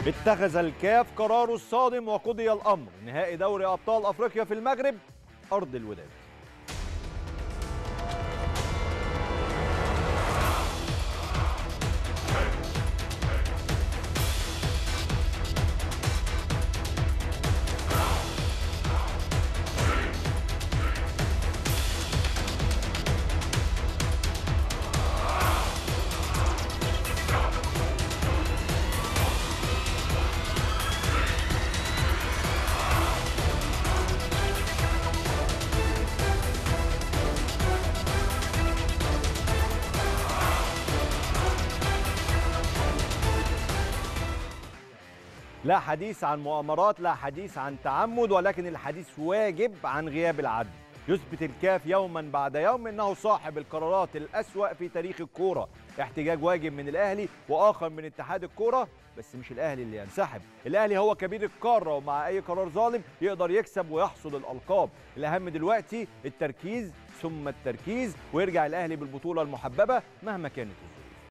اتخذ الكاف قراره الصادم وقضي الامر نهائي دوري ابطال افريقيا في المغرب ارض الوداد لا حديث عن مؤامرات لا حديث عن تعمد ولكن الحديث واجب عن غياب العدل يثبت الكاف يوما بعد يوم انه صاحب القرارات الاسوا في تاريخ الكوره احتجاج واجب من الاهلي واخر من اتحاد الكوره بس مش الاهلي اللي ينسحب الاهلي هو كبير القاره ومع اي قرار ظالم يقدر يكسب ويحصد الالقاب الاهم دلوقتي التركيز ثم التركيز ويرجع الاهلي بالبطوله المحببه مهما كانت الظروف